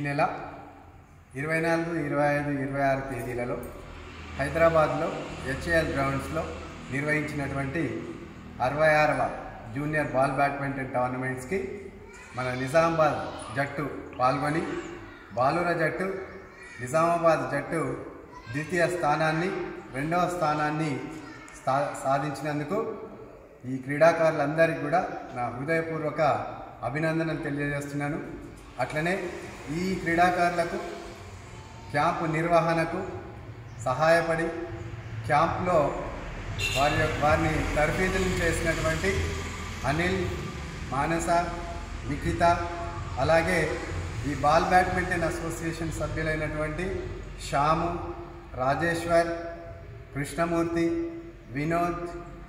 నెల ఇరవై నాలుగు ఇరవై ఐదు ఇరవై ఆరు తేదీలలో హైదరాబాద్లో హెచ్ఏఎల్ గ్రౌండ్స్లో నిర్వహించినటువంటి అరవై ఆరవ జూనియర్ బాల్ బ్యాడ్మింటన్ టోర్నమెంట్స్కి మన నిజామాబాద్ జట్టు పాల్గొని బాలుర జట్టు నిజామాబాద్ జట్టు ద్వితీయ స్థానాన్ని రెండవ స్థానాన్ని స్థా సాధించినందుకు ఈ క్రీడాకారులందరికీ కూడా నా హృదయపూర్వక అభినందనలు తెలియజేస్తున్నాను అట్లనే ఈ క్రీడాకారులకు క్యాంపు నిర్వహణకు సహాయపడి క్యాంప్లో వారి యొక్క- వారిని తర్ఫీదులు చేసినటువంటి అనిల్ మానస నిఖిత అలాగే ఈ బాల్ బ్యాడ్మింటన్ అసోసియేషన్ సభ్యులైనటువంటి శ్యాము రాజేశ్వర్ కృష్ణమూర్తి వినోద్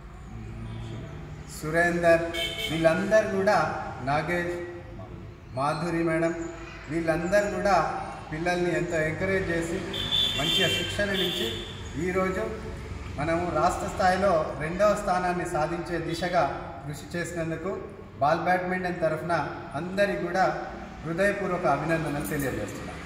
సురేందర్ వీళ్ళందరూ కూడా నాగేష్ మాధురి మేడం వీళ్ళందరూ కూడా పిల్లల్ని ఎంతో ఎంకరేజ్ చేసి మంచిగా శిక్షణ ఇచ్చి ఈరోజు మనము రాష్ట్ర స్థాయిలో రెండవ స్థానాన్ని సాధించే దిశగా కృషి చేసినందుకు బాల్ బ్యాడ్మింటన్ తరఫున అందరికీ కూడా హృదయపూర్వక అభినందనలు తెలియజేస్తున్నాను